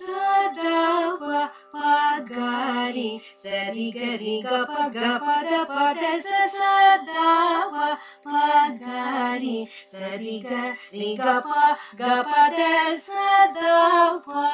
sada pa pa ga ri sa ri ga ri ga pa ga pa da pa da sa sa da pa pa ga ri sa ri ga ri ga pa ga pa da sa da pa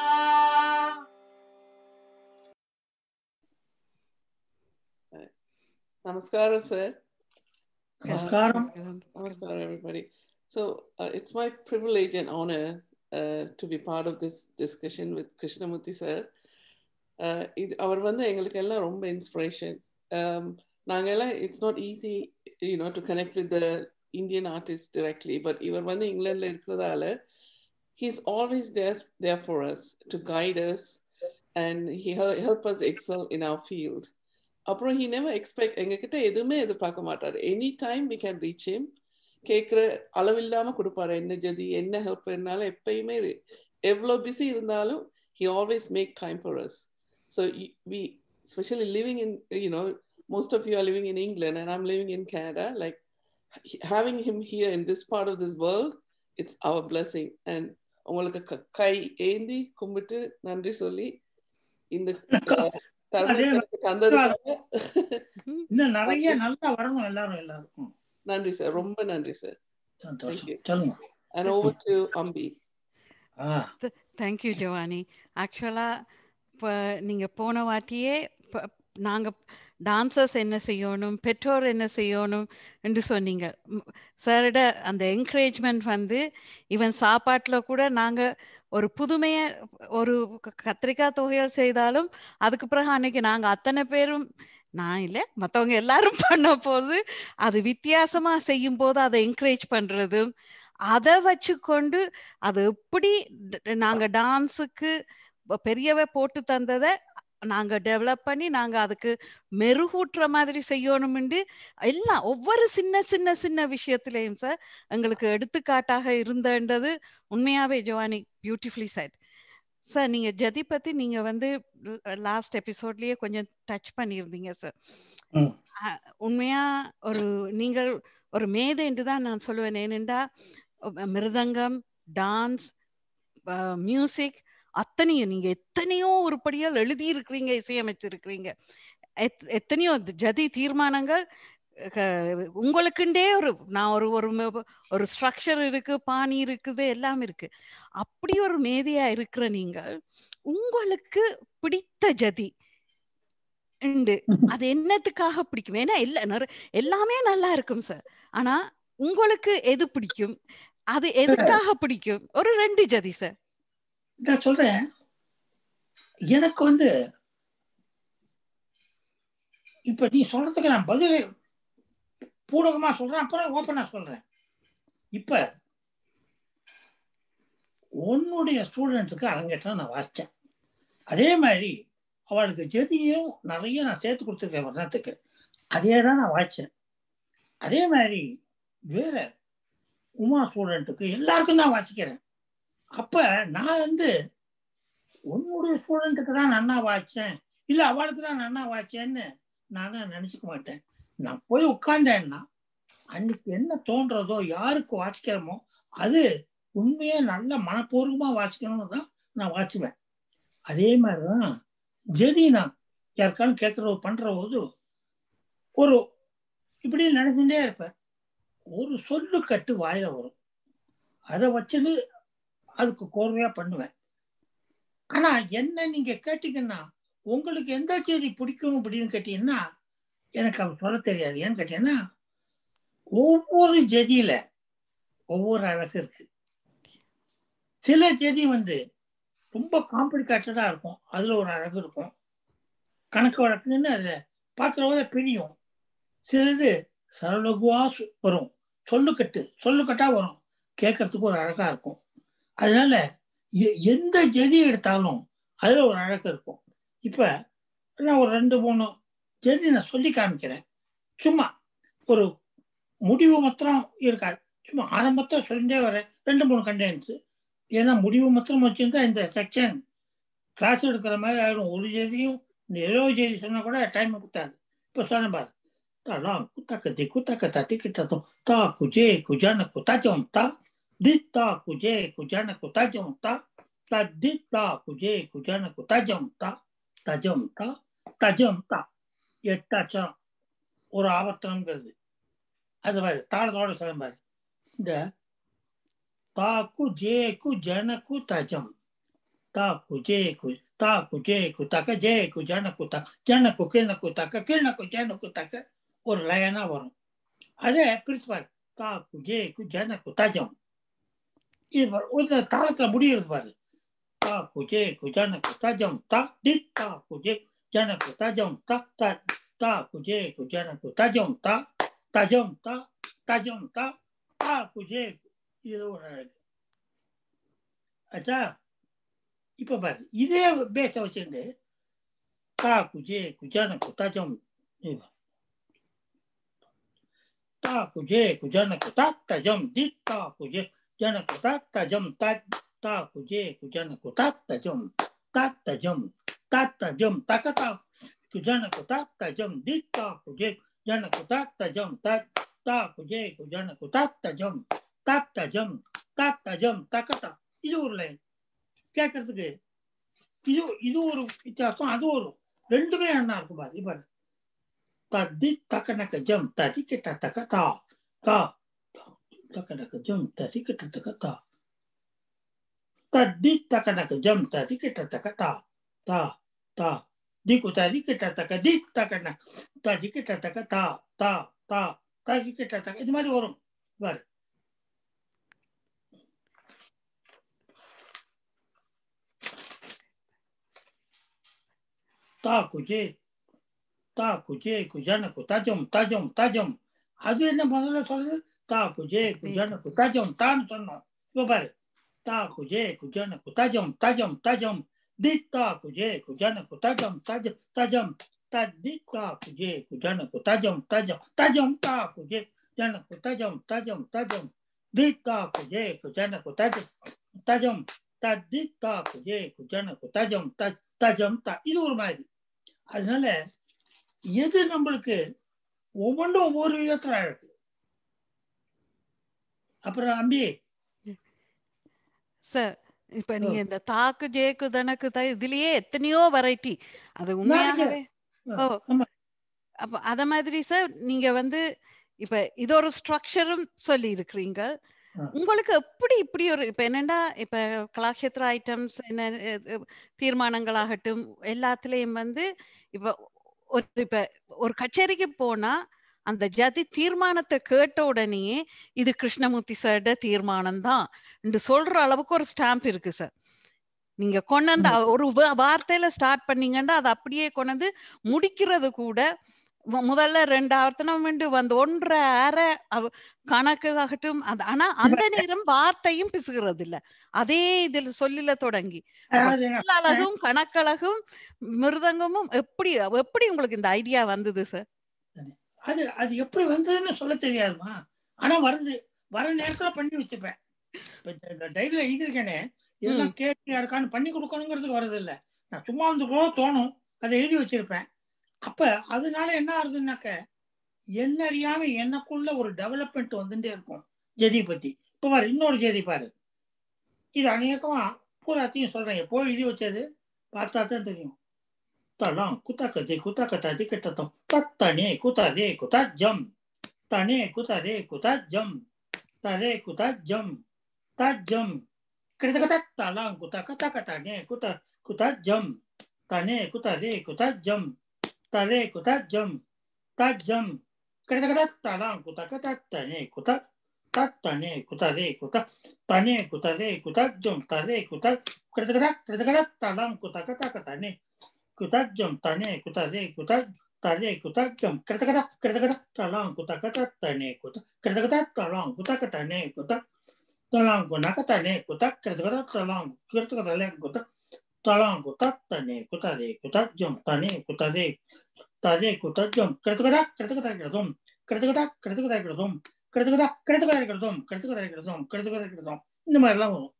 Namaskaram, sir. Namaskaram. Namaskaram, everybody. So uh, it's my privilege and honor uh, to be part of this discussion with Krishnamurti sir. Uh, இது அவர் வந்து எங்களுக்கு எல்லாம் ரொம்ப inspiration நாங்கள் எல்லாம் it's not easy you know to connect with the Indian artist directly but இவர் வந்து இங்கிலாண்டில் இருக்கிறதால he's always there there for us to guide us and he help us excel in our field அப்புறம் ஹி நெவர் எக்ஸ்பெக்ட் எங்ககிட்ட எதுவுமே எதிர்பார்க்க மாட்டார் any time we can reach him கேட்குற அளவில்லாமல் கொடுப்பாரு என்ன ஜதி என்ன ஹெல்ப் வேணாலும் எப்பயுமே எவ்வளோ பிஸி இருந்தாலும் he always make time for us so we specially living in you know most of you are living in England and I'm living in Canada. Like having him here in this part of this world, it's our blessing. And உங்களுக்கு கை ஏந்தி கும்பிட்டு நன்றி சொல்லி இந்த தருணத்தை தந்ததுக்காக இன்னும் நிறைய நல்லா வரணும் எல்லாரும் எல்லாருக்கும் நன்றி சார் ரொம்ப நன்றி சார் சந்தோஷம் சொல்லுங்க and over to Ambi thank you ஜவானி ஆக்சுவலாக இப்போ நீங்கள் போன வாட்டியே இப்போ நாங்கள் டான்சர்ஸ் என்ன செய்யணும் பெற்றோர் என்ன செய்யணும் என்று சொன்னீங்க சாரோட அந்த என்கரேஜ்மெண்ட் வந்து ஈவன் சாப்பாட்டில் கூட நாங்கள் ஒரு புதுமையை ஒரு கத்திரிக்காய் தொகையல் செய்தாலும் அதுக்கு பிறகு அன்னைக்கு நாங்கள் அத்தனை பேரும் நான் இல்லை மற்றவங்க எல்லாரும் பண்ண போது அது வித்தியாசமா செய்யும் போது அதை என்கரேஜ் பண்றது அதை வச்சுக்கொண்டு அது எப்படி நாங்க டான்ஸுக்கு பெரியவ போட்டு தந்ததை நாங்க டெவலப் பண்ணி நாங்க அதுக்கு மெருகூட்டுற மாதிரி செய்யணும்னு எல்லாம் ஒவ்வொரு சின்ன சின்ன சின்ன விஷயத்திலையும் சார் எங்களுக்கு எடுத்துக்காட்டாக இருந்தது உண்மையாவே ஜவானி பியூட்டிஃபுல்லி சைட் சார் நீங்க ஜதி பத்தி நீங்க வந்து லாஸ்ட் எபிசோட்லயே கொஞ்சம் டச் பண்ணியிருந்தீங்க சார் உண்மையா ஒரு நீங்கள் ஒரு மேதை என்று தான் நான் சொல்லுவேன் ஏனென்றா மிருதங்கம் டான்ஸ் மியூசிக் அத்தனையும் நீங்க எத்தனையோ உருப்படியால் எழுதி இருக்கிறீங்க இசையமைச்சிருக்கிறீங்க எத்தனையோ ஜதி தீர்மானங்கள் உங்களுக்குண்டே ஒரு நான் ஒரு ஒரு ஒரு ஸ்ட்ரக்சர் இருக்கு பாணி இருக்குது எல்லாம் இருக்கு அப்படி ஒரு மேதையா இருக்கிற நீங்கள் உங்களுக்கு பிடித்த ஜதி உண்டு அது என்னத்துக்காக பிடிக்கும் ஏன்னா எல்லா எல்லாமே நல்லா இருக்கும் சார் ஆனா உங்களுக்கு எது பிடிக்கும் அது எதுக்காக பிடிக்கும் ஒரு ரெண்டு ஜதி சார் நான் சொல்றேன் எனக்கு வந்து இப்ப நீ சொல்றதுக்கு நான் பதில் பூடகமா சொல்றேன் அப்புறம் ஓப்பனா சொல்றேன் இப்ப உன்னுடைய ஸ்டூடெண்ட்ஸுக்கு அரங்கேற்றம் நான் வாசித்தேன் அதே மாதிரி அவளுக்கு ஜெதியும் நிறைய நான் சேர்த்து கொடுத்துருக்கேன் வர்ணத்துக்கு அதே தான் நான் வாசித்தேன் அதே மாதிரி வேற உமா ஸ்டூடெண்ட்டுக்கு எல்லாருக்கும் தான் வாசிக்கிறேன் அப்ப நான் வந்து உன்னுடைய ஸ்டூடெண்ட்டுக்கு தான் நன்னா வாய்ச்சேன் இல்ல அவளுக்கு தான் நன்னா வாய்ச்சேன்னு நானே நினைச்சுக்க மாட்டேன் நான் போய் உட்கார்ந்தேன்னா அன்னைக்கு என்ன தோன்றதோ யாருக்கு வாசிக்கிறோமோ அது உண்மையே நல்ல மனப்பூர்வமா வாசிக்கணும்னு தான் நான் வாசிப்பேன் அதே மாதிரிதான் ஜெதி நான் யாருக்கான்னு கேட்கற பண்ற போது ஒரு இப்படி நினைச்சுட்டே இருப்பேன் ஒரு சொல்லு கட்டு வாயில வரும் அதை வச்சுட்டு அதுக்கு கோர்வையா பண்ணுவேன் ஆனா என்ன நீங்க கேட்டீங்கன்னா உங்களுக்கு எந்த செய்தி பிடிக்கும் அப்படின்னு கேட்டீங்கன்னா எனக்கு அவர் சொல்ல தெரியாது ஏன்னு கேட்டீங்கன்னா ஒவ்வொரு ஜெதியில ஒவ்வொரு அழகு இருக்கு சில ஜெதி வந்து ரொம்ப காம்ப்ளிகேட்டடா இருக்கும் அதுல ஒரு அழகு இருக்கும் கணக்கு வழக்குன்னு அதை பார்க்குறவங்க பிரியும் சிலது சரலகுவா வரும் சொல்லுக்கட்டு சொல்லுக்கட்டா வரும் கேட்கறதுக்கு ஒரு அழகா இருக்கும் அதனால எந்த ஜெதி எடுத்தாலும் அதுல ஒரு அழகு இருக்கும் இப்ப நான் ஒரு ரெண்டு மூணு ஜெதி நான் சொல்லி காமிக்கிறேன் சும்மா ஒரு முடிவு மாத்திரம் இருக்காது சும்மா ஆரம்பத்தை சொல்லிட்டே வரேன் ரெண்டு மூணு கண்டென்ஸ் ஏன்னா முடிவு மாத்திரம் வச்சிருந்தா இந்த செக்ஷன் கிளாஸ் எடுக்கிற மாதிரி ஆயிடும் ஒரு ஜெதியும் இந்த எழுபது ஜெதி சொன்னா கூட டைம் குத்தாது இப்போ சொன்னேன் பாரு தாலாம் குத்தாக்க தி குத்தாக்க தத்தி கிட்டதும் தா குஜே குஜான குத்தாச்சம் தா தி தா குஜே குஜான குத்தாச்சம் தா தத்தி தா குஜே குஜனக்கு தஜம் தா தஜம் தா தஜம் தா எட்டு அச்சரம் ஒரு ஆவர்த்தனம்ங்கிறது அது மாதிரி தாளத்தோட சொல்ல பாரு இந்த தாக்கு ஜேக்கு ஜனக்கு தஜம் தாக்கு ஜேக்கு தாக்கு ஜேக்கு தக்க ஜேக்கு ஜனக்கு த ஜனக்கு கிணக்கு தக்க கிணக்கு ஜனக்கு தக்க ஒரு லயனா வரும் அதே பிரிச்சு பாரு தாக்கு ஜேக்கு ஜனக்கு தஜம் இது பாரு, ஒரு தாளத்துல முடிகிறது பாரு தாக்கு ஜேக்கு ஜனக்கு தஜம் தா தி தாக்கு ஜே ஜனக்கு தஜம் தா தா தாக்கு ஜேக்கு ஜனக்கு தஜம் தா தஜம் தா தஜம் தா தாக்கு ஜேக்கு இது ஒரு அழகு ஆச்சா இப்ப பாரு இதே பேச வச்சிருந்து தா குஜே குஜன குத்தஜம் தா குஜே குஜன குத்தா தஜம் தி தா குஜே ஜன குத்தா தஜம் தா தா குஜே குஜன குத்தா தஜம் தா தஜம் தா தஜம் தகதா குஜன குத்தா தஜம் தி தா குஜே ஜன குத்தா தஜம் தா தா குஜே குஜன குத்தா தஜம் தா தஜம் தா தஜம் தகதா இது ஒரு லைன் கேட்கறதுக்கு இது இது ஒரு வித்தியாசம் அது ஒரு ரெண்டுமே என்ன இருக்கும் பாரு பாரு தத்தி தக்கனக்க ஜம் ததி கிட்ட தக்க தா தா தக்கனக்க ஜம் ததி கிட்ட தக்க தா தத்தி தக்கனக்க ஜம் ததி கிட்ட தக்க தா தா தா திக்கு ததி கிட்ட தக்க தி தக்கன ததி கிட்ட தக்க தா தா தா ததி கிட்ட தக்க இது மாதிரி வரும் பாரு தா குஜே தா குஜே குஜனக்கு தஜம் தஜம் தஜம் அது என்ன முதல்ல சொல்றது தா குஜே குஜனக்கு தஜம் தான் சொன்னோம் இப்ப பாரு தா குஜே குஜனக்கு தஜம் தஜம் தஜம் தி தா குஜே குஜனக்கு தஜம் தஜம் தஜம் தத்தி தா குஜே குஜனக்கு தஜம் தஜம் தஜம் தா குஜே ஜனக்கு தஜம் தஜம் தஜம் தி தா குஜே குஜனக்கு தஜம் தஜம் தத்தி தா குஜே குஜனக்கு தஜம் தஜ் தஜம் த இது ஒரு மாதிரி அதனால எது நம்மளுக்கு ஒவ்வொன்றும் ஒவ்வொரு விதத்துல அழகு அப்புறம் அம்பி சார் இப்ப நீங்க இந்த தாக்கு ஜேக்கு தனக்கு த இதுலயே எத்தனையோ வெரைட்டி அது நிறைய. உண்மையாகவே ஓ. ஆமா. அப்ப அத மாதிரி சார் நீங்க வந்து இப்ப இது ஒரு ஸ்ட்ரக்சரும் சொல்லி இருக்கிறீங்க ஆ. உங்களுக்கு எப்படி இப்படி ஒரு இப்ப என்னன்னா இப்ப கலாக்ஷேத்திர ஐட்டம்ஸ் என்ன அஹ், அஹ், தீர்மானங்களாகட்டும் எல்லாத்துலயும் வந்து இப்ப ஒரு இப்ப ஒரு கச்சேரிக்கு போனா அந்த ஜதி தீர்மானத்தை கேட்ட உடனேயே இது கிருஷ்ணமூர்த்தி சார்ட தீர்மானம் தான் என்று சொல்ற அளவுக்கு ஒரு ஸ்டாம்ப் இருக்கு சார் நீங்க கொண்டு வந்து ஒரு வா- வார்த்தையில ஸ்டார்ட் பண்ணீங்கன்னா அது அப்படியே கொண்டு வந்து முடிக்கிறது கூட மு- முதல்ல ரெண்டு ஆவர்த்தனம் வந்து வந்து ஒன்றரை அரை அவ- கணக்கு ஆகட்டும் அந்த ஆனா அந்த நேரம் வார்த்தையும் பிசுகிறது இல்ல அதே இதுல சொல்லில தொடங்கி அப்ப அதாவது என்ன- சொல்லழகும் கணக்கழகும் மிருதங்கமும் எப்படி எப்படி உங்களுக்கு இந்த ஐடியா வந்தது சார் அது அது எப்படி வந்ததுன்னு சொல்ல தெரியாதுமா ஆனா வருது வர நேரத்துல பண்ணி வச்சுப்பேன் இப்ப இந்த- இந்த டைரியில எழுதியிருக்கேனே இதெல்லாம் கேட்டு யாருக்கான்னு பண்ணி கொடுக்கணுங்கிறதுக்கு வர்றது இல்ல நான் சும்மா வந்து கூட தோணும் அதை எழுதி வச்சிருப்பேன் அப்ப அதனால என்ன ஆகுதுன்னாக்க என்ன அறியாம எனக்குள்ள ஒரு டெவலப்மெண்ட் வந்துட்டே இருக்கும் ஜெதி பத்தி இப்ப பாரு இன்னொரு ஜெதி பாரு இது அநேகமா பூராத்தையும் சொல்றேன் எப்போ எழுதி வச்சது பார்த்தா தான் தெரியும் தலாம் குத்தக்க தி குத்தக்க ததி கிட்டத்தம் தத்தனே குத ரே குத ஜம் தனே குத ரே குத ஜம் தரே குத ஜம் தஜம் கிட்டத்தட்ட தலாம் குத்தக்க தக்க தனே குத குத ஜம் தனே குத ரே குத ஜம் தரே குத ஜம் தஜம் கிட்டத்தட்ட தலாம் குத்தக்க தத்தனே குத தத்தனே குத ரே குத தனே குத ரே குத ஜம் தரே குத கிட்டத்தட்ட கிட்டத்தட்ட தலாம் குத்தக்க தக்க தனே குதஜம் தனே குதரே குத தரே குதஜம் கிடத்தகத கிடத்தகத தலாம் குதகத தனே குத கிடத்தகத தலாம் குதக தனே குத தலாம் குனக தனே குத கிடத்தகத தலாம் கிடத்தகத தலே குத தலாம் குத தனே குதரே குதஜம் தனே குதரே தரே குதஜம் கிடத்தகத கிடத்தகத கிடதும் கிடத்தகத கிடத்தகத கிடதும் கிடத்தகத கிடத்தகத கிடதும் கிடத்தகத கிடதும் கிடத்தகத கிடதும் இந்த மாதிரி எல்லாம் வரும்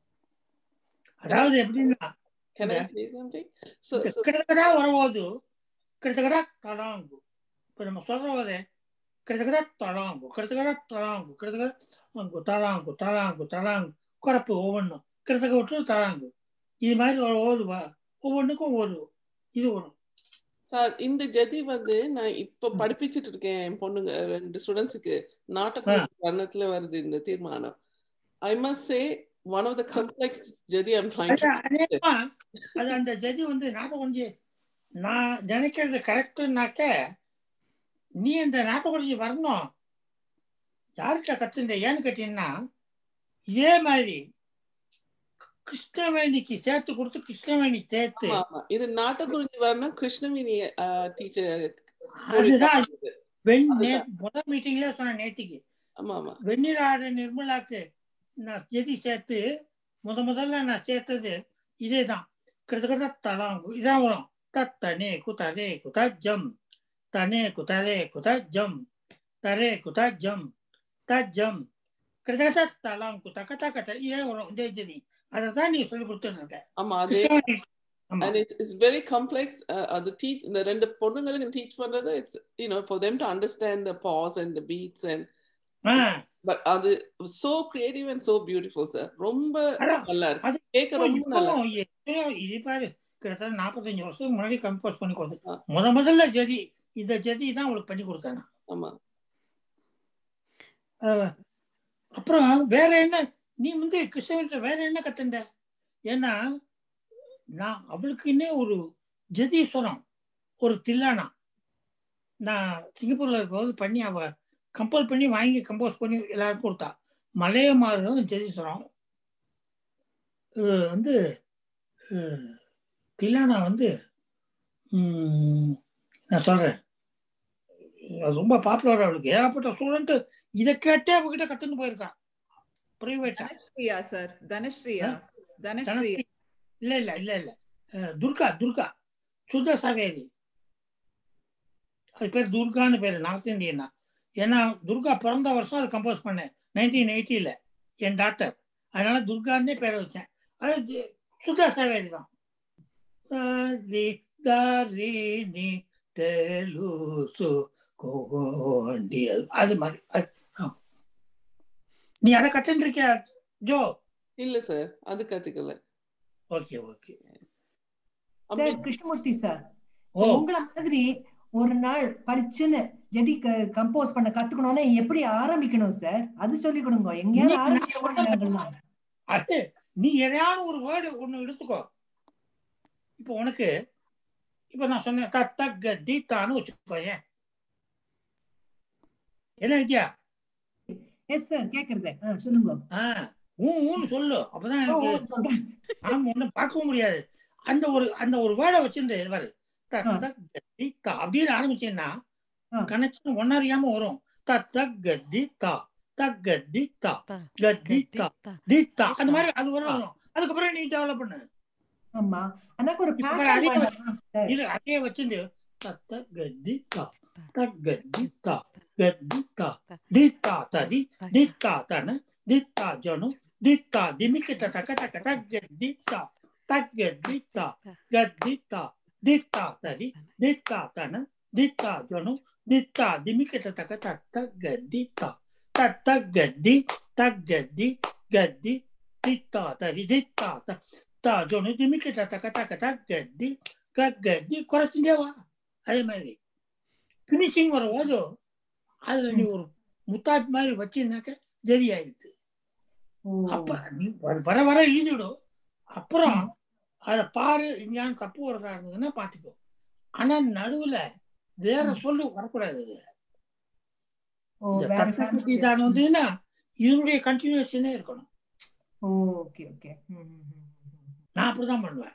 அதாவது எப்படின்னா Can I Yeah. say something? So, இந்த so கிட்டத்தட்ட வரும்போது கிட்டத்தட்ட தலாங்கு இப்போ நம்ம சொல்றது கிட்டத்தட்ட தலாங்கு கிட்டத்தட்ட தலாங்கு கிட்டத்தட்ட அங்கு தலாங்கு தலாங்கு தலாங்கு குறப்பு ஒவ்வொன்றும் கிட்டத்தட்ட விட்டு தலாங்கு இது மாதிரி ஒரு ஓது வ- ஒவ்வொன்றுக்கும் ஒரு இது வரும் சார் இந்த ஜதி வந்து நான் இப்ப ம். படிப்பிச்சிட்டு இருக்கேன் என் பொண்ணுங்க ரெண்டு ஸ்டூடெண்ட்ஸுக்கு நாட்டக வர்ணத்துல வருது இந்த தீர்மானம் I must say one of the complex jathi I'm trying அதான் அதேமா அது அந்த ஜதி வந்து நாட்டை கொஞ்சம் நான் நினைக்கிறது கரெக்டுனாக்க நீ இந்த நாட்டை கொஞ்சம் வரணும் யார்கிட்ட கத்துன்ற ஏன்னு கேட்டீங்கன்னா இதே மாதிரி கிருஷ்ணவேணிக்கு சேர்த்து கொடுத்து கிருஷ்ணவேணி சேர்த்து ஆமா ஆமா இது நாட்டகுறிஞ்சி வரணும் கிருஷ்ணவேணி டீச்சர் அதுதான் வெண் அதுதான். நேத்து முதல் மீட்டிங்ல சொன்ன நேத்திக்கு ஆமா ஆமா வெண்ணிலாட நிர்மலாக்கு நான் ஜெதி சேர்த்து முத முதல்ல நான் சேர்த்தது இதே தான் கிட்டத்தட்ட தலாங்கு இதான் வரும் தத்தனே குதரே குத ஜம் தனே குதரே குத ஜம் தரே குத ஜம் த ஜம் கிட்டத்தட்ட தலாங்கு தக்க தக்க த இதே வரும் இதே ஜெதி அதை தான் நீ சொல்லி கொடுத்துருக்க ஆமா அதே ஆமா and it's, it's very complex uh, அது teach இந்த ரெண்டு பொண்ணுங்களுக்கு டீச் பண்றது it's you know for them to understand the pause and the beats and ah, but அது so creative and so beautiful sir ரொம்ப அதான். நல்லா இருக்கு அது கேட்க ரொம்ப நல்லா இப்பவும் எத்தனையோ இது பாரு கிட்டத்தட்ட நாற்பத்தஞ்சு வருஷத்துக்கு முன்னாடி கம்போஸ் பண்ணி கொடுத்து ஆ. முத முதல்ல ஜதி இந்த ஜதி தான் அவளுக்கு பண்ணி கொடுத்தேன் நான். ஆமா அஹ், அப்புறம் வேற என்ன நீ வந்து கிருஷ்ணகிட்ட வேற என்ன கத்துண்ட ஏன்னா நான் அவளுக்குன்னே ஒரு ஜதி சொரம் ஒரு தில்லானா நான் சிங்கப்பூர்ல இருக்கும்போது பண்ணி அவ கம்பல் பண்ணி வாங்கி கம்போஸ் பண்ணி எல்லாருக்கும் கொடுத்தா மலைய மாறும் ஜதி சொரம் அஹ் வந்து அஹ், தில்லானா வந்து ம், நான் சொல்றேன் அது ரொம்ப பாப்புலர் அவளுக்கு ஏகப்பட்ட ஸ்டூடெண்ட் இதை கேட்டே அவகிட்ட கத்துன்னு போயிருக்கா பிரைவேட்டா தனஸ்ரீயா சார் தனஸ்ரீயா தனஸ்ரீ தனஸ்ரீ இல்ல இல்ல இல்ல இல்ல அஹ், துர்கா துர்கா சுத்த சவேரி அது பேர் துர்கான்னு பேர் நார்த் இந்தியன் தான் ஏன்னா துர்கா பிறந்த வருஷம் அதை கம்போஸ் பண்ணேன் நைன்டீன் எயிட்டியில் என் டாக்டர் அதனால துர்கான்னே பேரை வச்சேன் அது தி- சுத்த சவேரி தான் சரி தரி நீ தெலுசு கோண்டி அது- அது மாதிரி அது- ஆ. நீ அதை கத்துருக்கியா ஜோ இல்ல சார் அது கத்துக்கல ஓகே ஓகே அப்படி சார் கிருஷ்ணமூர்த்தி சார் ஓ உங்களை மாதிரி ஒரு நாள் படிச்சுன்னு ஜெதி கம்போஸ் பண்ண கத்துக்கணும்னா எப்படி ஆரம்பிக்கணும் சார் அது சொல்லி கொடுங்க எங்கேயாவது நீ- ஆரம்பிக்கணும் அது நீ எதையாவது ஒரு வேர்டு ஒண்ணு எடுத்துக்கோ இப்போ உனக்கு இப்போ நான் சொன்னேன் தத்த கத்தி தான்னு வச்சுக்கோயேன் என்ன வித்யா எஸ் சார் கேக்குறது ஆ, சொல்லுங்க ஆ ஊ ஊன்னு சொல்லு அப்பதான் ஓ, எனக்கு ஓ, சொல்றேன் நாம ஒண்ணும் பார்க்கவும் முடியாது அந்த ஒரு அந்த ஒரு வேர்டை வச்சிருந்து பாரு தத்த கத்தி தா அப்படின்னு ஆரம்பிச்சேன்னா ஆ. கனெக்ஷன் ஒன்னறியாம வரும் தத்த கத்தி தா தக்கத்தி தா தா, கத்தி தா தா. தித்தா அந்த மாதிரி அது வரும் அதுக்கப்புறம் நீ டெவலப் பண்ணு ஆமா எனக்கு ஒரு இப்ப பேட்டர்ன் அதே வேண்டாமா சார் இல்ல அதே வச்சிருந்து தத்த கத்தி தா தக்கத்தி தா கத்தி தா தித்தா தரி தித்தா தன தித்தா ஜனு தித்தா திமிக்கிட்ட தக்க தக்க தக்கத்தி தா தக்கத்தி தா கத்தி தா தித்தா தரி தித்தா தன தித்தா ஜனு தித்தா திமிக்கிட்ட தக்க தத்த கத்தி தா தத்த கத்தி தக்கத்தி கத்தி தித்தா தரி தித்தா த தா ஜனு திமிக்கிட்ட தக்க தக்க தக்கத்தி கத்தி குறைச்சுட்டே வா அதே மாதிரி ஃபினிஷிங் வர போது அதுல நீ ஒரு முத்தாட் மாதிரி வச்சிருந்தாக்க ஜெரி ஆயிடுது ஓ அப்ப நீ வர- வர வர எழுதிடும் அப்புறம் அதை பாரு இங்கேயான்னு தப்பு வரதா இருந்ததுன்னா பாத்துக்கோ ஆனா நடுவுல வேற சொல்லு வரக்கூடாது இதுல. ஓ இந்த வேற தத்துவ தான் வந்ததுன்னா இதனுடைய கண்டினியூஷனே இருக்கணும் ஓகே ஓகே நான் அப்படிதான் பண்ணுவேன்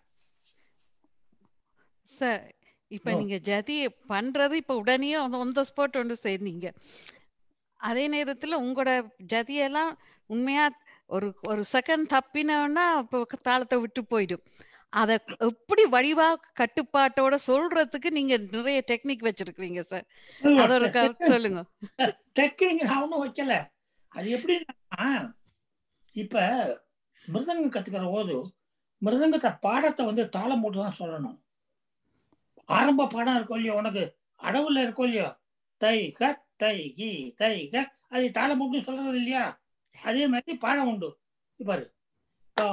சார் இப்ப ஓ. நீங்க ஜதி பண்றது இப்ப உடனே on the spot ஒன்று செய்றீங்க அதே நேரத்துல உங்களோட ஜதியெல்லாம் உண்மையா ஒரு ஒரு செகண்ட் தப்பினோன்னா இப்போ தாளத்தை விட்டு போயிடும் அத எப்படி வடிவா கட்டுப்பாட்டோட சொல்றதுக்கு நீங்க நிறைய டெக்னிக் வச்சிருக்கீங்க சார் அத ஒரு கருத்து சொல்லுங்க டெக்னிக் நான் ஒன்றும் வைக்கல அது எப்படின்னா இப்ப மிருதங்கம் கத்துக்கிற போது மிருதங்கத்தை பாடத்தை வந்து தாளம் போட்டு தான் சொல்லணும் ஆரம்ப பாடம் இருக்கும் இல்லையோ உனக்கு அடவுல இருக்கும் இல்லையோ தை க தை கி தை க அது தாளம் போட்டு சொல்றது இல்லையா அதே மாதிரி பாடம் உண்டு பாரு தா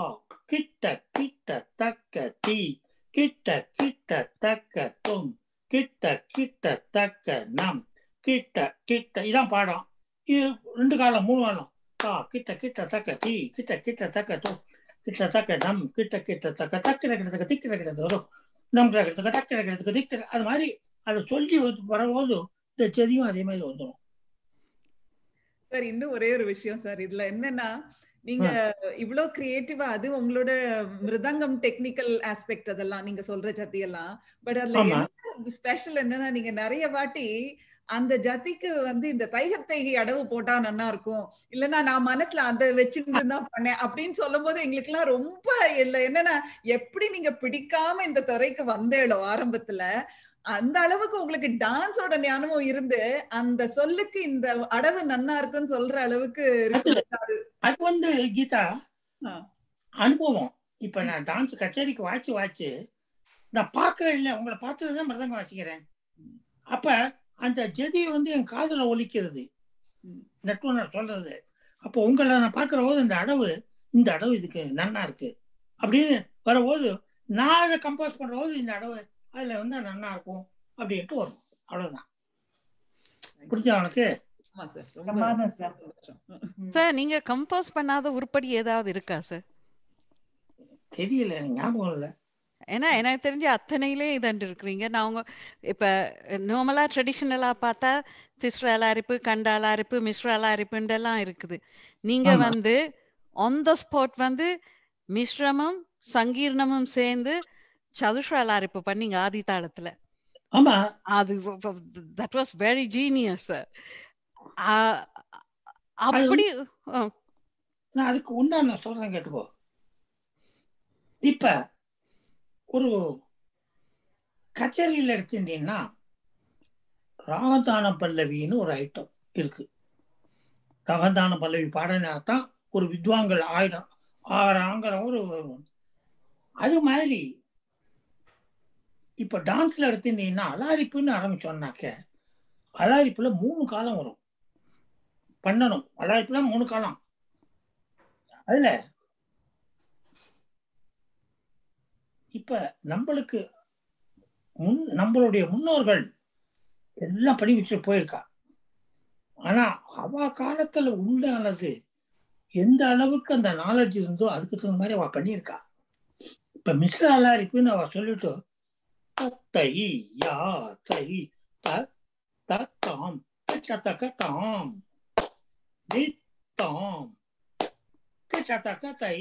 கிட்ட கிட்ட தக்க தீ கிட்ட கிட்ட தக்க தும் கிட்ட கிட்ட தக்க நம் கிட்ட கிட்ட இதான் பாடம் இது ரெண்டு காலம் மூணு காலம் தா கிட்ட கிட்ட தக்க தீ கிட்ட கிட்ட தக்க தும் கிட்ட தக்க நம் கிட்ட கிட்ட தக்க தக்கிட கிடத்தக்க திக்கிட கிடத்து வரும் நம் கிடத்தக்க தக்கிட கிடத்துக்கு திக்கிட அது மாதிரி அதை சொல்லி வந்து வரும்போது இந்த செடியும் அதே மாதிரி வந்துடும் சார் இன்னும் ஒரே ஒரு விஷயம் சார் இதுல என்னன்னா நீங்க இவ்ளோ கிரியேட்டிவா அது உங்களோட மிருதங்கம் டெக்னிக்கல் ஆஸ்பெக்ட் அதெல்லாம் நீங்க சொல்ற ஜத்தி எல்லாம் பட் அதுல ஆமா. என்ன ஸ்பெஷல் என்னன்னா நீங்க நிறைய வாட்டி அந்த ஜதிக்கு வந்து இந்த தைகத்தைகை அடவு போட்டா நல்லா இருக்கும் இல்லைன்னா நான் மனசுல அந்த வச்சுட்டு தான் பண்ணேன் அப்படின்னு சொல்லும் போது எங்களுக்கு எல்லாம் ரொம்ப இல்ல என்னன்னா எப்படி நீங்க பிடிக்காம இந்த துறைக்கு வந்தேளோ ஆரம்பத்துல அந்த அளவுக்கு உங்களுக்கு டான்ஸோட ஞானமும் இருந்து அந்த சொல்லுக்கு இந்த அடவு நன்னா இருக்குன்னு சொல்ற அளவுக்கு இருக்கு அது வந்து கீதா ஆ. அனுபவம் இப்ப நான் டான்ஸ் கச்சேரிக்கு வாச்சு வாச்சு நான் பாக்குறேன் இல்ல உங்களை பார்த்ததுதான் மிருதங்கம் வாசிக்கிறேன் அப்ப அந்த ஜெதி வந்து என் காதுல ஒலிக்கிறது ம். நெட்வொர்க் சொல்றது அப்போ உங்களை நான் பார்க்கிற போது இந்த அடவு இந்த அடவு இதுக்கு நன்னா இருக்கு அப்படின்னு வரும்போது நான் அதை கம்போஸ் பண்ற போது இந்த அடவு அதுல வந்து நன்னா இருக்கும் அப்படின்ட்டு வரும் அவ்வளவுதான் புரிஞ்சா உனக்கு ஆமா சார் பிரமாதம் சார். சந்தோஷம் சார் நீங்க கம்போஸ் பண்ணாத உருப்படி ஏதாவது இருக்கா சார் தெரியல எனக்கு ஞாபகம் இல்லை ஏன்னா எனக்கு தெரிஞ்சு அத்தனையிலே இதண்டு இருக்கிறீங்க நான் உங்க இப்ப நார்மலா ட்ரெடிஷ்னலா பார்த்தா திஸ்ர அலாரிப்பு கண்ட அலாரிப்பு மிஸ்ர அலாரிப்புன்றெல்லாம் இருக்குது நீங்க ஆமா. வந்து ஆன் த ஸ்பாட் வந்து மிஸ்ரமும் சங்கீர்ணமும் சேர்ந்து சதுஷ்ர அலாரிப்பு பண்ணீங்க ஆதி தாளத்துல ஆமா அது தட் வாஸ் வெரி ஜீனியஸ் அப்படி ஆ, நான் அதுக்கு உண்டா நான் சொல்றேன் கேட்டுக்கோ இப்ப ஒரு கச்சேரியில் எடுத்துட்டீங்கன்னா ராகதான பல்லவின்னு ஒரு ஐட்டம் இருக்கு ராகதான பல்லவி பாடினா தான் ஒரு வித்வான்கள் ஆயிரம் ஆறாங்கிற ஒரு அது மாதிரி இப்ப டான்ஸ்ல எடுத்துட்டீங்கன்னா அலாரிப்புன்னு ஆரம்பிச்சோம்னாக்க அலாரிப்புல மூணு காலம் வரும் பண்ணணும் அலாரிப்புல மூணு காலம் அதுல இப்ப நம்மளுக்கு முன் நம்மளுடைய முன்னோர்கள் எல்லாம் படி வச்சுட்டு போயிருக்கா ஆனா அவ காலத்துல உண்டானது எந்த அளவுக்கு அந்த நாலேஜ் இருந்தோ அதுக்கு தகுந்த மாதிரி அவ பண்ணியிருக்கா இப்ப மிஸ்ர அலாரிப்புன்னு அவ சொல்லிட்டு தத்தை யா தை த தத்தாம் தக்க தாம் தித்தாம் கிட்டத்தக்க தை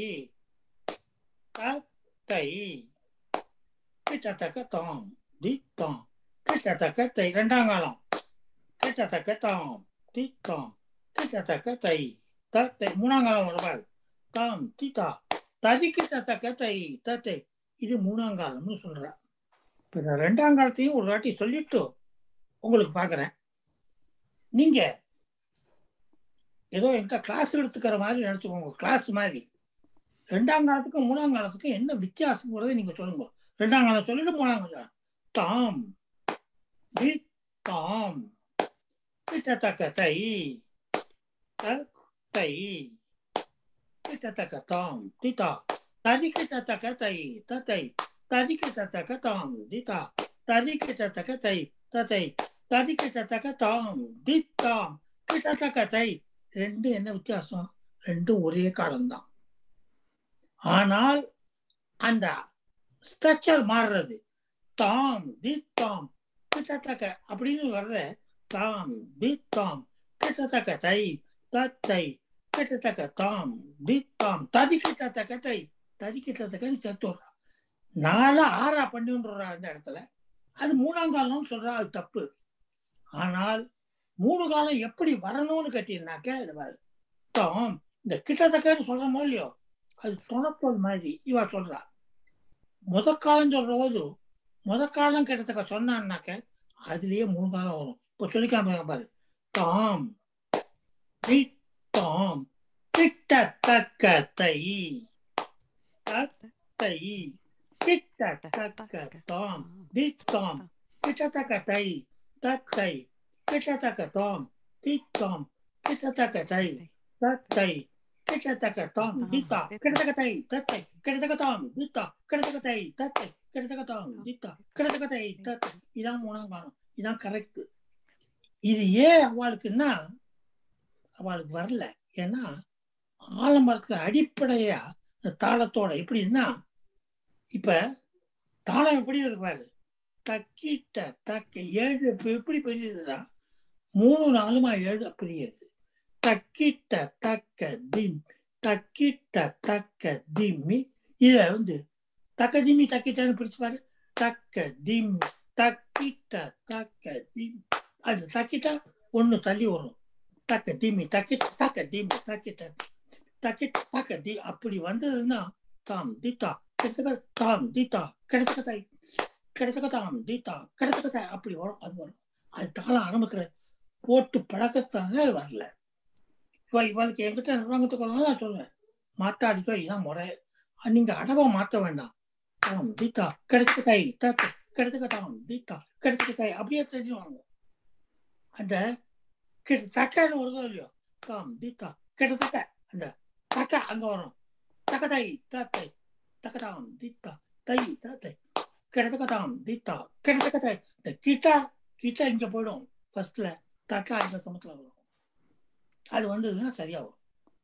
தை கிட்டத்தக்க தாம் தித்தாம் கிட்டத்தக்க தை ரெண்டாம் காலம் கிட்டத்தக்க தாம் தித்தாம் கிட்டத்தக்க தை தத்தை மூணாம் காலம் ஒரு பாரு தாம் தித்தா ததி கிட்டத்தக்க தை தத்தை இது மூணாம் காலம்னு சொல்றா இப்ப நான் ரெண்டாம் காலத்தையும் ஒரு வாட்டி சொல்லிட்டு உங்களுக்கு பார்க்குறேன் நீங்க ஏதோ எங்க கிளாஸ் எடுத்துக்கிற மாதிரி நினைச்சுக்கோங்க கிளாஸ் மாதிரி ரெண்டாம் காலத்துக்கும் மூணாம் காலத்துக்கும் என்ன வித்தியாசங்கிறதை நீங்க சொல்லுங்க ரெண்டாம் காலம் சொல்லிட்டு மூணாம் காலம் தாம் தி தாம் கிட்டத்தக்க தை த- தை கிட்டத்தக்க தாம் திதா ததி கிட்டத்தக்க தை தத்தை ததி கிட்டத்தக்க தாம் திதா ததி கிட்டத்தக்க தை தத்தை ததி கிட்டத்தக்க தாம் தித்தாம் கிட்டத்தக்க தை ரெண்டு என்ன வித்தியாசம் ரெண்டும் ஒரே காலம்தான் ஆனால் அந்த ஸ்ட்ரக்சர் மாறுறது தாம் தி தாம் கிட்டத்தக்க அப்படின்னு வர்ற தாம் தி தாம் கிட்டத்தக்க தை தத்தை கிட்டத்தக்க தாம் தி தாம் ததி கிட்டத்தக்க தை ததி கிட்டத்தக்க சேர்த்து விடுறா நாலா ஆறா பண்ணின்றா அந்த இடத்துல அது மூணாம் காலம்னு சொல்றா அது தப்பு ஆனால் மூணு காலம் எப்படி வரணும்னு கேட்டீங்கன்னாக்க இது பாரு. தாம் இந்த கிட்டத்தக்கன்னு சொல்றோமோ இல்லையோ அது துணத்தோல் மாதிரி இவா சொல்றா முத காலம் சொல்ற போது முத காலம் கிட்டத்தக்க சொன்னான்னாக்க அதுலயே மூணு காலம் வரும் இப்போ சொல்லிக்காம பாரு தாம் தி தாம் கிட்டத்தக்க தை தத்தை கிட்டத்தக்க தாம் தி தாம் கிட்டத்தக்க தை தத்தை கிட்டத்தக்க தாம் தி தாம் கிட்டத்தக்க தை தத்தை கிட்டத்தக்க தாம் தித்தா கிட்டத்தக்க தை தத்தை கிட்டத்தக்க தாம் தித்தா கிட்டத்தக்க தை தத்தை கிட்டத்தக்க தாம் தித்தா கிட்டத்தக்க தை தத்தை இதான் மூணாம் காலம் இதான் கரெக்ட் இது ஏன் அவளுக்குன்னா அவளுக்கு வரல ஏன்னா ஆலமரத்துல அடிப்படையா இந்த தாளத்தோட எப்படின்னா இப்ப தாளம் எப்படி இருக்கு பாரு தக்கிட்ட தக்க ஏழு இப்ப எப்படி பெரியதுன்னா மூணு நாலுமா ஏழு பெரியது தக்கிட்ட தக்க திம் தக்கிட்ட தக்க திம்மி இத வந்து தக்க திம்மி தக்கிட்டன்னு பிரிச்சு பாரு தக்க திம்மி தக்கிட்ட தக்க திம் அது தக்கிட்டா ஒண்ணு தள்ளி வரும் தக்க திம்மி தக்கிட்ட தக்க திம்மி தக்கிட்ட தக்கிட்ட தக்க தி அப்படி வந்ததுன்னா தாம் தித்தா கிடைச்சக்க தாம் தித்தா கிடைச்சக்க தாய் கிடைச்சக்க தாம் தித்தா கிடைச்சக்க தாய் அப்படி வரும் அது வரும் அது தாளம் ஆரம்பத்துல போட்டு பழக்கத்தாங்க வரல இவ இவளுக்கு என்கிட்ட நிர்வாகத்துக்கு நான் சொல்லுவேன் மாத்தாதிக்கோ இதான் முறை அஹ் நீங்க அடவை மாத்த வேண்டாம் தாம் தீத்தா கிடைச்ச காய் தாத்த கிடைச்ச தாம் தீத்தா கிடைச்ச காய் அப்படியே தெரிஞ்சுவாங்க அந்த கிட்ட தக்கான்னு வருதோ இல்லையோ தாம் தீத்தா கிடைச்ச அந்த தக்க அங்க வரும் தக்க தாய் தாத்தை தக்கதாம் தீத்தா தை தாத்தை கிடைச்ச தாம் தீத்தா கிடைச்ச தாய் இந்த கிட்டா கிட்டா இங்க போயிடும் ஃபர்ஸ்ட்ல தக்கா இந்த சமத்துல வரும் அது வந்ததுன்னா சரியா வரும்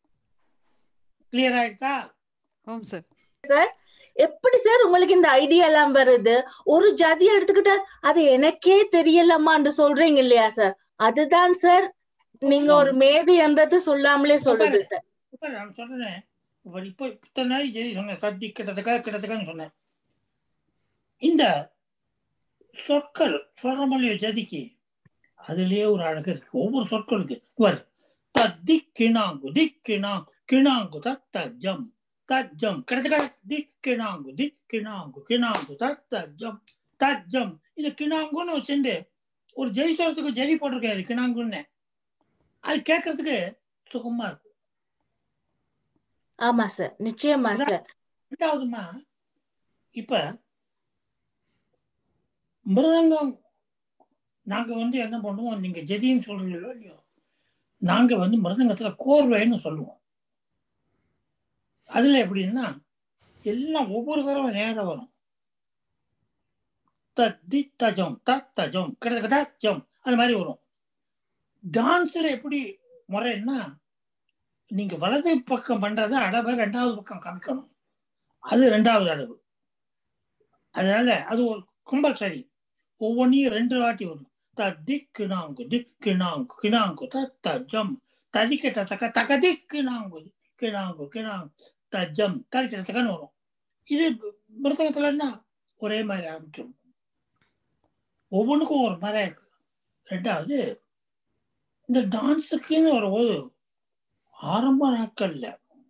கிளியர் ஆயிடுச்சா ஓம் சார் சார் எப்படி சார் உங்களுக்கு இந்த ஐடியா எல்லாம் வருது ஒரு ஜாதியை எடுத்துக்கிட்டா அது எனக்கே தெரியலமான்னு சொல்றீங்க இல்லையா சார் அதுதான் சார் நீங்க ஒரு மேதை என்றது சொல்லாமலே சொல்லுது சார் இப்ப நான் சொல்றேன் இப்ப இப்போ இத்தனை நாள் சரி சொன்னேன் தத்தி கிட்டத்தக்கா கிட்டத்தக்கான்னு சொன்னேன் இந்த சொற்கள் சொல்ற மொழிய ஜதிக்கு அதுலயே ஒரு அழகு இருக்கு ஒவ்வொரு சொற்களுக்கு வர் தத்தி கிணாங்கு தி கிணாங்கு கிணாங்கு தத்தஜம் தஜம் கிடச்சக்கா தி கிணாங்கு தி கிணாங்கு கிணாங்கு தத்தஜம் தஜம் இது கிணாங்குன்னு வச்சுட்டு ஒரு ஜெய் சொல்றதுக்கு ஜெய் போட்டிருக்கேன் இது கிணாங்குன்னு அது கேட்கறதுக்கு சுகமா இருக்கும் ஆமா சார் நிச்சயமா சார் ரெண்டாவதுமா இப்ப மிருதங்கம் நாங்க வந்து என்ன பண்ணுவோம் நீங்க ஜெதின்னு சொல்றீங்களோ இல்லையோ நாங்க வந்து மிருதங்கத்துல கோர்வைன்னு சொல்லுவோம் அதுல எப்படின்னா எல்லாம் ஒவ்வொரு தடவை நேரம் வரும் தத்தி தஜம் தத்தஜம் கிடக்க தஜம் அது மாதிரி வரும் டான்ஸ்ல எப்படி முறைன்னா நீங்க வலது பக்கம் பண்றத அடவை ரெண்டாவது பக்கம் காமிக்கணும் அது ரெண்டாவது அடவு அதனால அது ஒரு கம்பல்சரி ஒவ்வொன்றையும் ரெண்டு வாட்டி வரும் தத்தி கிணாங்கு திக் கிணாங்கு கிணாங்கு தத்தஜம் ததிக்கிட்ட தக்க தக்க திக் கிணாங்கு கிணாங்கு கிணாங்கு தஜம் ததிக்கிட்ட தக்கன்னு வரும் இது மிருதகத்துலன்னா ஒரே மாதிரி ஆரம்பிச்சிடும் ஒவ்வொன்றுக்கும் ஒரு மாதிரி இருக்கு ரெண்டாவது இந்த டான்ஸுக்குன்னு வரும்போது ஆரம்ப நாட்கள்ல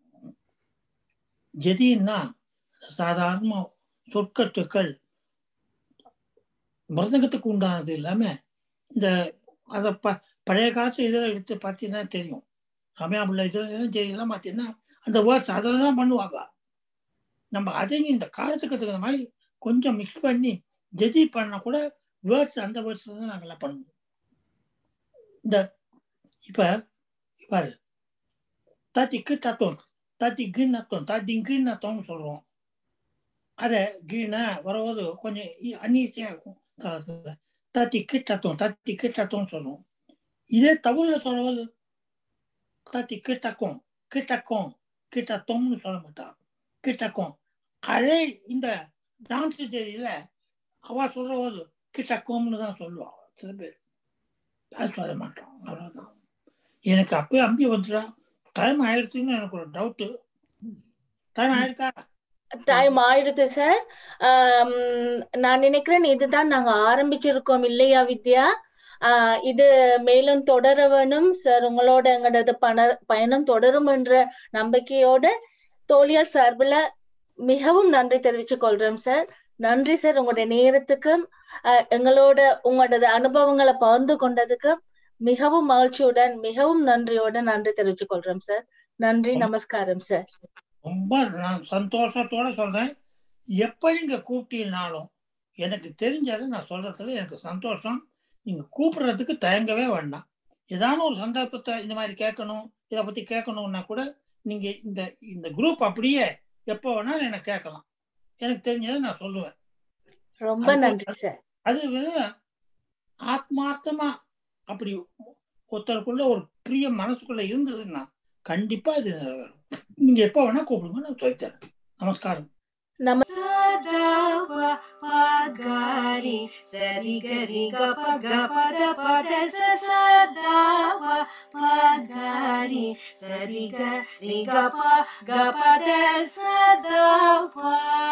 ஜதின்னா சாதாரண சொற்கட்டுக்கள் மிருதங்கத்துக்கு உண்டானது இல்லாம இந்த அத ப பழைய காலத்து இதெல்லாம் எடுத்து பார்த்தீங்கன்னா தெரியும் ரம்யாபுள்ள இதெல்லாம் ஜெயெல்லாம் பார்த்தீங்கன்னா அந்த வேர்ட்ஸ் அதில் தான் பண்ணுவாங்க நம்ம அதையும் இந்த காலத்துக்கு தகுந்த மாதிரி கொஞ்சம் மிக்ஸ் பண்ணி ஜெதி பண்ண கூட வேர்ட்ஸ் அந்த வேர்ட்ஸ்ல தான் நாங்கெல்லாம் பண்ணுவோம் இந்த இப்ப பாரு தாத்தி கிட்டத்தோம் தாத்தி கிண்ணத்தோம் தாத்தி கிண்ணத்தோம்னு சொல்றோம் அதை கீழ வரும்போது கொஞ்சம் அன்ஈஸியா இருக்கும் காலத்துல தாத்தி கிட்டத்தோம் தாத்தி கிட்டத்தோம்னு சொல்லுவோம் இதே தமிழ்ல சொல்லும்போது தாத்தி கிட்டக்கும் கிட்டக்கும் கிட்டத்தோம்னு சொல்ல மாட்டான் கிட்டக்கும் அதே இந்த டான்ஸ் ஜெயில அவ சொல்ற போது கிட்டக்கோம்னு தான் சொல்லுவான் சில பேர் அது சொல்ல மாட்டோம் அவ்வளவுதான் எனக்கு அப்பயே அம்பி வந்துடா டைம் ஆயிடுச்சுன்னு எனக்கு ஒரு டவுட்டு டைம் ஆயிடுச்சா டைம் ஆயிடுது சார் நான் நினைக்கிறேன் இதுதான் நாங்க ஆரம்பிச்சிருக்கோம் இல்லையா வித்யா ஆஹ் இது மேலும் தொடர வேணும் சார் உங்களோட எங்களது பண பயணம் தொடரும் என்ற நம்பிக்கையோட தோழியார் சார்பில் மிகவும் நன்றி தெரிவித்துக் கொள்றோம் சார் நன்றி சார் உங்களுடைய நேரத்துக்கும் எங்களோட உங்களோட அனுபவங்களை பகிர்ந்து கொண்டதுக்கு மிகவும் மகிழ்ச்சியுடன் மிகவும் நன்றியோட நன்றி தெரிவித்துக் கொள்றோம் சார் நன்றி நமஸ்காரம் சார் ரொம்ப நான் சந்தோஷத்தோட சொல்றேன் எப்ப நீங்க கூப்பிட்டீங்கனாலும் எனக்கு தெரிஞ்சதை நான் சொல்றதுல எனக்கு சந்தோஷம் நீங்க கூப்பிடுறதுக்கு தயங்கவே வேண்டாம் ஏதான ஒரு சந்தர்ப்பத்தை இந்த மாதிரி கேட்கணும் இதை பத்தி கேட்கணும்னா கூட நீங்க இந்த இந்த குரூப் அப்படியே எப்போ வேணாலும் எனக்கு கேட்கலாம் எனக்கு தெரிஞ்சதை நான் சொல்லுவேன் ரொம்ப அது- நன்றி சார் அது வந்து ஆத்மார்த்தமா அப்படி ஒருத்தருக்குள்ள ஒரு பிரிய மனசுக்குள்ள இருந்ததுன்னா கண்டிப்பா இது நிறைவேறும் நீங்க எப்ப வேணா கூப்பிடுங்க நான் சொல்லித்தரேன் நமஸ்காரம் நம்ம Sadawa pagari sari gari ga pa ga pa da pa da sa sadawa pagari sari gari ga pa ga pa da sadawa